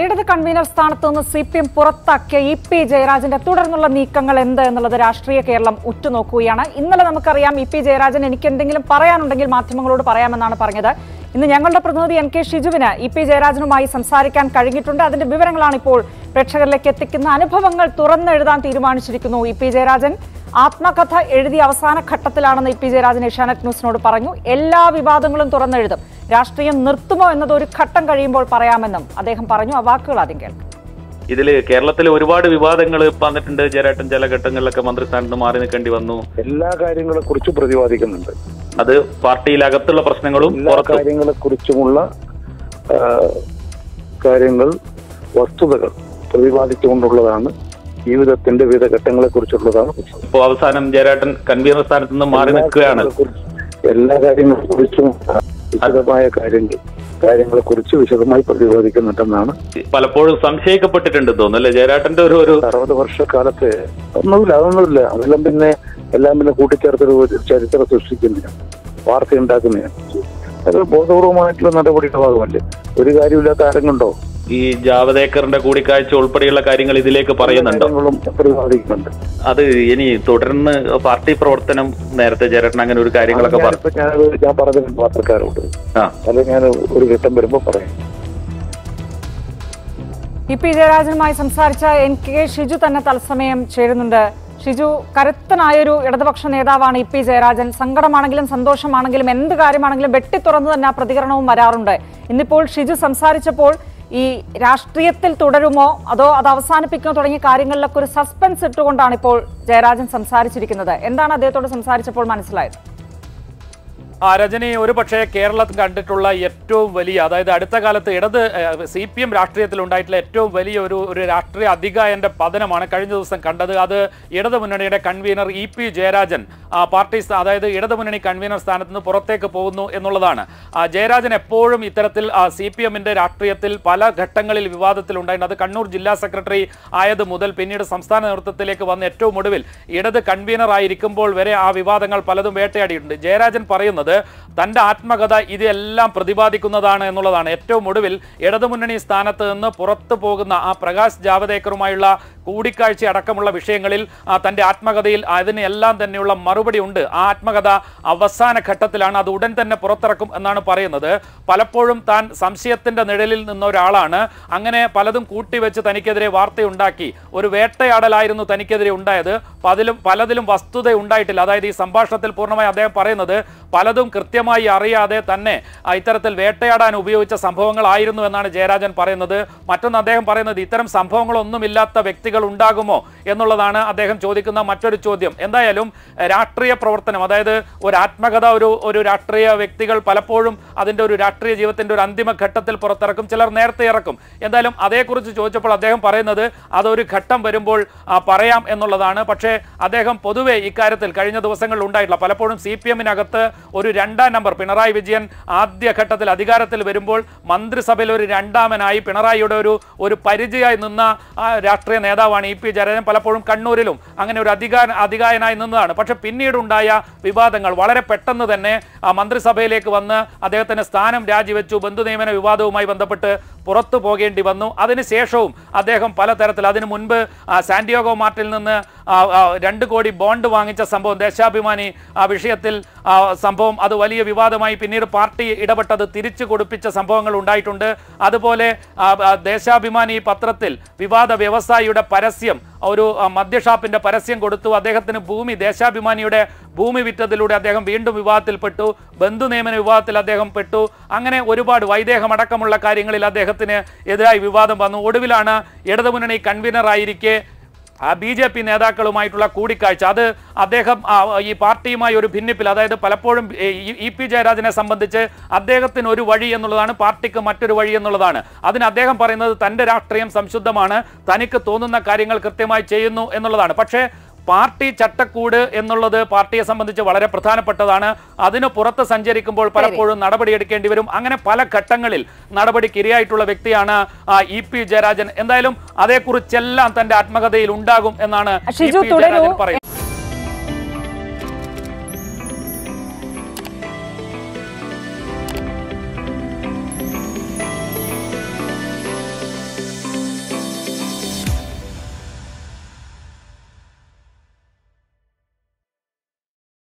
ഇടത് കൺവീനർ സ്ഥാനത്ത് നിന്ന് സി പി എം പുറത്താക്കിയ ഇ പി ജയരാജന്റെ തുടർന്നുള്ള നീക്കങ്ങൾ എന്ത് എന്നുള്ളത് രാഷ്ട്രീയ കേരളം ഉറ്റുനോക്കുകയാണ് ഇന്നലെ നമുക്കറിയാം ഇ പി ജയരാജൻ എനിക്ക് എന്തെങ്കിലും പറയാനുണ്ടെങ്കിൽ മാധ്യമങ്ങളോട് പറയാമെന്നാണ് പറഞ്ഞത് ഇന്ന് ഞങ്ങളുടെ പ്രതിനിധി എൻ കെ ഷിജുവിന് ഇ പി ജയരാജനുമായി സംസാരിക്കാൻ കഴിഞ്ഞിട്ടുണ്ട് അതിന്റെ വിവരങ്ങളാണ് ഇപ്പോൾ പ്രേക്ഷകരിലേക്ക് എത്തിക്കുന്ന അനുഭവങ്ങൾ തുറന്നെഴുതാൻ തീരുമാനിച്ചിരിക്കുന്നു ഇ പി ജയരാജൻ ആത്മകഥ എഴുതിയ അവസാന ഘട്ടത്തിലാണെന്ന് ഇ പി ജയരാജൻ ഏഷ്യാനെറ്റ് ന്യൂസിനോട് പറഞ്ഞു എല്ലാ വിവാദങ്ങളും തുറന്നെഴുതും രാഷ്ട്രീയം നിർത്തുമോ എന്നത് ഒരു ഘട്ടം കഴിയുമ്പോൾ പറയാമെന്നും അദ്ദേഹം പറഞ്ഞു ആ വാക്കുകൾ ആദ്യം കേൾക്കാം ഇതില് കേരളത്തിൽ ഒരുപാട് വിവാദങ്ങൾ വന്നിട്ടുണ്ട് ജയരാട്ടൻ ചില ഘട്ടങ്ങളിലൊക്കെ മന്ത്രിസ്ഥാനത്ത് നിന്ന് മാറി നിൽക്കേണ്ടി വന്നു എല്ലാ കാര്യങ്ങളെ കുറിച്ച് പ്രതിപാദിക്കുന്നുണ്ട് അത് പാർട്ടിയിലകത്തുള്ള പ്രശ്നങ്ങളും എല്ലാ പുറത്തും കാര്യങ്ങളെ കുറിച്ചുമുള്ള ആ, കാര്യങ്ങൾ വസ്തുതകൾ പ്രതിപാദിച്ചുകൊണ്ടുള്ളതാണ് ജീവിതത്തിന്റെ വിവിധ ഘട്ടങ്ങളെ കുറിച്ചുള്ളതാണ് പുസ്തകം. ഇപ്പോ അവസാനം ജയരാട്ടൻ കൺവീനർ സ്ഥാനത്ത് നിന്ന് മാറി എല്ലാ നിൽക്കുകയാണ് കാര്യങ്ങളെക്കുറിച്ച് എല്ലാ കാര്യങ്ങളെ കുറിച്ചും വിശദമായ കാര്യങ്ങൾ കാര്യങ്ങളെ കുറിച്ച് വിശദമായി പ്രതിപാദിക്കുന്നുണ്ടെന്നാണ് പലപ്പോഴും സംശയിക്കപ്പെട്ടിട്ടുണ്ട് തോന്നുന്നു അല്ലെ ജയരാട്ടന്റെ ഒരു ഒരു അറുപത് വർഷക്കാലത്ത് ഒന്നുമില്ല അതൊന്നുമില്ല അതെല്ലാം പിന്നെ എല്ലാം പിന്നെ കൂട്ടിച്ചേർത്തൊരു ചരിത്രം സൃഷ്ടിക്കുന്നതിനാണ് വാർത്ത ഉണ്ടാക്കുന്നതിനാണ് അത് ബോധപൂർവമായിട്ടുള്ള നടപടിയുടെ ഭാഗമല്ലേ ഒരു കാര്യമില്ലാത്ത ആരെങ്കിലുണ്ടോ ഈ ജാവദേക്കറിന്റെ കൂടിക്കാഴ്ച ഉൾപ്പെടെയുള്ള കാര്യങ്ങൾ ഇതിലേക്ക് പറയുന്നുണ്ടോ കാര്യങ്ങളും പ്രതിപാദിക്കുന്നുണ്ട് അത് ഇനി തുടർന്ന് പാർട്ടി പ്രവർത്തനം നേരത്തെ ജയരാട്ടൻ അങ്ങനെ ഒരു കാര്യങ്ങളൊക്കെ പറഞ്ഞു ഞാനിപ്പോ ഞാനത് ഞാൻ പറഞ്ഞിട്ടുണ്ട് പത്രക്കാരോട് ആ അത് ഞാൻ ഒരു ഘട്ടം വരുമ്പോ പറയാം ഇ പി ജയരാജനുമായി സംസാരിച്ച എൻ കെ ഷിജു തന്നെ തത്സമയം ചേരുന്നുണ്ട് ഷിജു കരുത്തനായൊരു ഇടതുപക്ഷ നേതാവാണ് ഇ പി ജയരാജൻ സങ്കടമാണെങ്കിലും സന്തോഷമാണെങ്കിലും എന്ത് കാര്യമാണെങ്കിലും വെട്ടിത്തുറന്ന് തന്നെ ആ പ്രതികരണവും വരാറുണ്ട് ഇന്നിപ്പോൾ ഷിജു സംസാരിച്ചപ്പോൾ ഈ രാഷ്ട്രീയത്തിൽ തുടരുമോ അതോ അത് അവസാനിപ്പിക്കുമോ തുടങ്ങിയ കാര്യങ്ങളിലൊക്കെ ഒരു സസ്പെൻസ് ഇട്ടുകൊണ്ടാണ് ഇപ്പോൾ ജയരാജൻ സംസാരിച്ചിരിക്കുന്നത് എന്താണ് അദ്ദേഹത്തോട് സംസാരിച്ചപ്പോൾ മനസ്സിലായത് ആ രജനി ഒരു പക്ഷേ കേരളത്തിൽ കണ്ടിട്ടുള്ള ഏറ്റവും വലിയ അതായത് അടുത്ത കാലത്ത് ഇടത് സി പി എം രാഷ്ട്രീയത്തിൽ ഉണ്ടായിട്ടുള്ള ഏറ്റവും വലിയ ഒരു ഒരു രാഷ്ട്രീയ അധികായന്റെ പതനമാണ് കഴിഞ്ഞ ദിവസം കണ്ടത് അത് ഇടതു മുന്നണിയുടെ കൺവീനർ ഇ പി ജയരാജൻ ആ, പാർട്ടി സ്ഥാ- അതായത് ഇടതു മുന്നണി കൺവീനർ സ്ഥാനത്ത് നിന്ന് പുറത്തേക്ക് പോകുന്നു എന്നുള്ളതാണ് ആ, ജയരാജൻ എപ്പോഴും ഇത്തരത്തിൽ സി പി എമ്മിന്റെ രാഷ്ട്രീയത്തിൽ പല ഘട്ടങ്ങളിൽ വിവാദത്തിൽ ഉണ്ടായിട്ടുണ്ട് അത് കണ്ണൂർ ജില്ലാ സെക്രട്ടറി ആയത് മുതൽ പിന്നീട് സംസ്ഥാന നേതൃത്വത്തിലേക്ക് വന്ന് ഏറ്റവും ഒടുവിൽ ഇടത് കൺവീനർ ആയിരിക്കുമ്പോൾ വരെ ആ വിവാദങ്ങൾ പലതും വേട്ടയാടിയിട്ടുണ്ട് ജയരാജൻ പറയുന്നത് തന്റെ ആത്മകഥ ഇതെല്ലാം പ്രതിപാദിക്കുന്നതാണ് എന്നുള്ളതാണ് ഏറ്റവും ഒടുവിൽ ഇടതുമുന്നണി സ്ഥാനത്ത് നിന്ന് പുറത്തു പോകുന്ന ആ പ്രകാശ് ജാവദേക്കറുമായുള്ള കൂടിക്കാഴ്ച അടക്കമുള്ള വിഷയങ്ങളിൽ ആ, തന്റെ ആത്മകഥയിൽ അതിന് എല്ലാം തന്നെയുള്ള മറുപടി ഉണ്ട് ആ ആത്മകഥ അവസാന ഘട്ടത്തിലാണ് അത് ഉടൻ തന്നെ പുറത്തിറക്കും എന്നാണ് പറയുന്നത് പലപ്പോഴും താൻ സംശയത്തിന്റെ നിഴലിൽ നിന്ന ഒരാളാണ് അങ്ങനെ പലതും കൂട്ടിവെച്ച് തനിക്കെതിരെ വാർത്തയുണ്ടാക്കി ഒരു വേട്ടയാടലായിരുന്നു തനിക്കെതിരെ ഉണ്ടായത് പതിലും പലതിലും വസ്തുത ഉണ്ടായിട്ടില്ല അതായത് ഈ സംഭാഷണത്തിൽ പൂർണ്ണമായി അദ്ദേഹം പറയുന്നത് പലതും കൃത്യമായി അറിയാതെ തന്നെ ആ, ഇത്തരത്തിൽ വേട്ടയാടാൻ ഉപയോഗിച്ച സംഭവങ്ങളായിരുന്നു എന്നാണ് ജയരാജൻ പറയുന്നത് മറ്റൊന്ന് അദ്ദേഹം പറയുന്നത് ഇത്തരം സംഭവങ്ങളൊന്നുമില്ലാത്ത വ്യക്തികൾ ഉണ്ടാകുമോ എന്നുള്ളതാണ് അദ്ദേഹം ചോദിക്കുന്ന മറ്റൊരു ചോദ്യം എന്തായാലും എഹ്, രാഷ്ട്രീയ പ്രവർത്തനം അതായത് ഒരു ആത്മകഥ ഒരു ഒരു രാഷ്ട്രീയ വ്യക്തികൾ പലപ്പോഴും അതിൻ്റെ ഒരു രാഷ്ട്രീയ ജീവിതത്തിന്റെ ഒരു അന്തിമ ഘട്ടത്തിൽ പുറത്തിറക്കും ചിലർ നേരത്തെ ഇറക്കും എന്തായാലും അതേക്കുറിച്ച് ചോദിച്ചപ്പോൾ അദ്ദേഹം പറയുന്നത് അതൊരു ഘട്ടം വരുമ്പോൾ ആ, പറയാം എന്നുള്ളതാണ് പക്ഷേ അദ്ദേഹം പൊതുവെ ഇക്കാര്യത്തിൽ കഴിഞ്ഞ ദിവസങ്ങളിൽ ഉണ്ടായിട്ടില്ല പലപ്പോഴും സി പി എമ്മിനകത്ത് ഒരു രണ്ടാം നമ്പർ പിണറായി വിജയൻ ആദ്യഘട്ടത്തിൽ അധികാരത്തിൽ വരുമ്പോൾ മന്ത്രിസഭയിൽ ഒരു രണ്ടാമനായി പിണറായിയുടെ ഒരു ഒരു പരിചയമായി നിന്ന ആ, രാഷ്ട്രീയ നേതാവാണ് ഇ പി ജയരാജൻ പലപ്പോഴും കണ്ണൂരിലും അങ്ങനെ ഒരു അധികാര അധികായനായി നിന്നതാണ് പക്ഷെ പിന്നീടുണ്ടായ വിവാദങ്ങൾ വളരെ പെട്ടെന്ന് തന്നെ ആ മന്ത്രിസഭയിലേക്ക് വന്ന് അദ്ദേഹത്തിന് സ്ഥാനം രാജിവെച്ചു ബന്ധുനിയമന വിവാദവുമായി ബന്ധപ്പെട്ട് പുറത്തു പോകേണ്ടി വന്നു അതിനുശേഷവും അദ്ദേഹം പലതരത്തിൽ അതിനു മുൻപ് ആ, സാന്റിയാഗോ മാർട്ടിൽ നിന്ന് ആ, ആ, രണ്ട് കോടി ബോണ്ട് വാങ്ങിച്ച സംഭവം ദേശാഭിമാനി ആ വിഷയത്തിൽ ആ, സംഭവം അത് വലിയ വിവാദമായി പിന്നീട് പാർട്ടി ഇടപെട്ടത് തിരിച്ചു കൊടുപ്പിച്ച സംഭവങ്ങൾ ഉണ്ടായിട്ടുണ്ട് അതുപോലെ ആ, ആ, ദേശാഭിമാനി പത്രത്തിൽ വിവാദ വ്യവസായിയുടെ പരസ്യം ഒരു ആ, മദ്യഷാപ്പിന്റെ പരസ്യം കൊടുത്തു അദ്ദേഹത്തിന് ഭൂമി ദേശാഭിമാനിയുടെ ഭൂമി വിറ്റതിലൂടെ അദ്ദേഹം വീണ്ടും വിവാദത്തിൽപ്പെട്ടു ബന്ധു നിയമന വിവാദത്തിൽ അദ്ദേഹം പെട്ടു അങ്ങനെ ഒരുപാട് വൈദേഹമടക്കമുള്ള കാര്യങ്ങളിൽ അദ്ദേഹത്തിന് എതിരായി വിവാദം വന്നു ഒടുവിലാണ് ഇടതുമുന്നണി കൺവീനർ ആയിരിക്കെ ആ ബി ജെ പി നേതാക്കളുമായിട്ടുള്ള കൂടിക്കാഴ്ച അത് അദ്ദേഹം ആ, ഈ പാർട്ടിയുമായി ഒരു ഭിന്നിപ്പിൽ അതായത് പലപ്പോഴും ഏ, ഈ- ഇ പി ജയരാജനെ സംബന്ധിച്ച് അദ്ദേഹത്തിന് ഒരു വഴി എന്നുള്ളതാണ് പാർട്ടിക്ക് മറ്റൊരു വഴി എന്നുള്ളതാണ് അതിന് അദ്ദേഹം പറയുന്നത് തൻ്റെ രാഷ്ട്രീയം സംശുദ്ധമാണ് തനിക്ക് തോന്നുന്ന കാര്യങ്ങൾ കൃത്യമായി ചെയ്യുന്നു എന്നുള്ളതാണ് പക്ഷേ പാർട്ടി ചട്ടക്കൂട് എന്നുള്ളത് പാർട്ടിയെ സംബന്ധിച്ച് വളരെ പ്രധാനപ്പെട്ടതാണ് അതിന് പുറത്ത് സഞ്ചരിക്കുമ്പോൾ പലപ്പോഴും നടപടിയെടുക്കേണ്ടി വരും അങ്ങനെ പല ഘട്ടങ്ങളിൽ നടപടിക്ക് ഇരയായിട്ടുള്ള വ്യക്തിയാണ് ആ, ഇ പി ജയരാജൻ എന്തായാലും അതേക്കുറിച്ചെല്ലാം തന്റെ ആത്മകഥയിൽ ഉണ്ടാകും എന്നാണ് ഇ ഷിജു പി തുടരൂ ജയരാജൻ പറയുന്നത്